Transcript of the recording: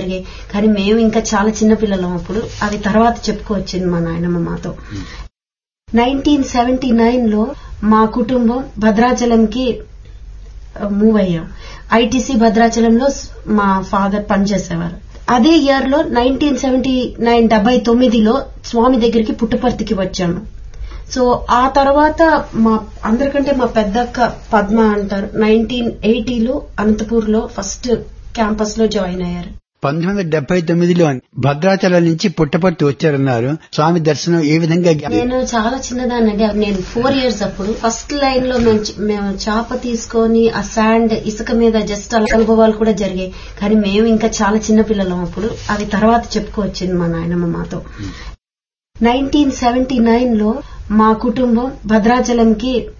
జరిగాయి కానీ మేము ఇంకా చాలా చిన్న పిల్లలం అప్పుడు అది తర్వాత చెప్పుకోవచ్చింది మా నాయనమ్మ మాతో నైన్టీన్ సెవెంటీ నైన్ లో మా కుటుంబం భద్రాచలంకి మూవ్ అయ్యాం ఐటీసీ భద్రాచలంలో స్- మా ఫాదర్ పనిచేసేవారు అదే ఇయర్ లో నైన్టీన్ సెవెంటీ నైన్ డెబ్బై తొమ్మిదిలో స్వామి దగ్గరికి పుట్టపర్తికి వచ్చాము సో ఆ తర్వాత మా అందరికంటే మా పెద్దక్క పద్మ అంటారు నైన్టీన్ ఎయిటీలో అనంతపూర్ లో ఫస్ట్ క్యాంపస్ లో జాయిన్ అయ్యారు పంతొమ్మిది వందల డెబ్బై తొమ్మిదిలో భద్రాచలం నుంచి పుట్టపర్తి వచ్చారన్నారు స్వామి దర్శనం ఏ విధంగా గా- నేను చాలా చిన్నదానండి అప్పుడు నేను ఫోర్ ఇయర్స్ అప్పుడు ఫస్ట్ లైన్ లో మేము చ- మేము చాప తీసుకొని ఆ శాండ్ ఇసుక మీద జస్ట్ అలా అనుభవాలు కూడా జరిగాయి కానీ మేము ఇంకా చాలా చిన్న పిల్లలం అప్పుడు అది తర్వాత చెప్పుకోవచ్చింది మా నాయనమ్మ మాతో నైన్టీన్ సెవెంటీ నైన్ లో మా కుటుంబం భద్రాచలంకి